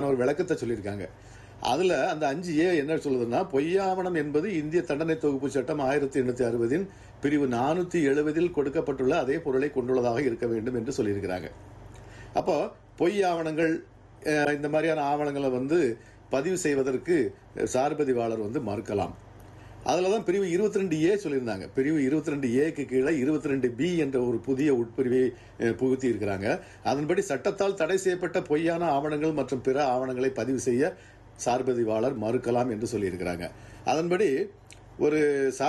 பற்றின ஒரு விளக்கத்தை சொல்லியிருக்காங்க அதுல அந்த அஞ்சு ஏ என்ன சொல்லுதுன்னா பொய்யாவணம் என்பது இந்திய தண்டனை தொகுப்பு சட்டம் ஆயிரத்தி எண்ணூத்தி அறுபதின் பிரிவு நானூத்தி எழுபதில் கொடுக்கப்பட்டுள்ள அதே பொருளை கொண்டுள்ளதாக இருக்க வேண்டும் என்று சொல்லியிருக்கிறாங்க அப்போ பொய் ஆவணங்கள் அஹ், இந்த மாதிரியான ஆவணங்களை வந்து பதிவு செய்வதற்கு சார்பதிவாளர் வந்து மறுக்கலாம் அதில் தான் பிரிவு இருபத்தி ரெண்டு ஏ சொல்லியிருந்தாங்க பிரிவு இருபத்தி ரெண்டு ஏக்கு கீழே இருபத்தி ரெண்டு பி என்ற ஒரு புதிய உட்பிரிவை அஹ், புகுத்தி இருக்கிறாங்க அதன்படி சட்டத்தால் தடை செய்யப்பட்ட பொய்யான ஆவணங்கள் மற்றும் பிற ஆவணங்களை பதிவு செய்ய சார்பதிவாளர் மறுக்கலாம் என்று சொல்லியிருக்கிறாங்க அதன்படி ஒரு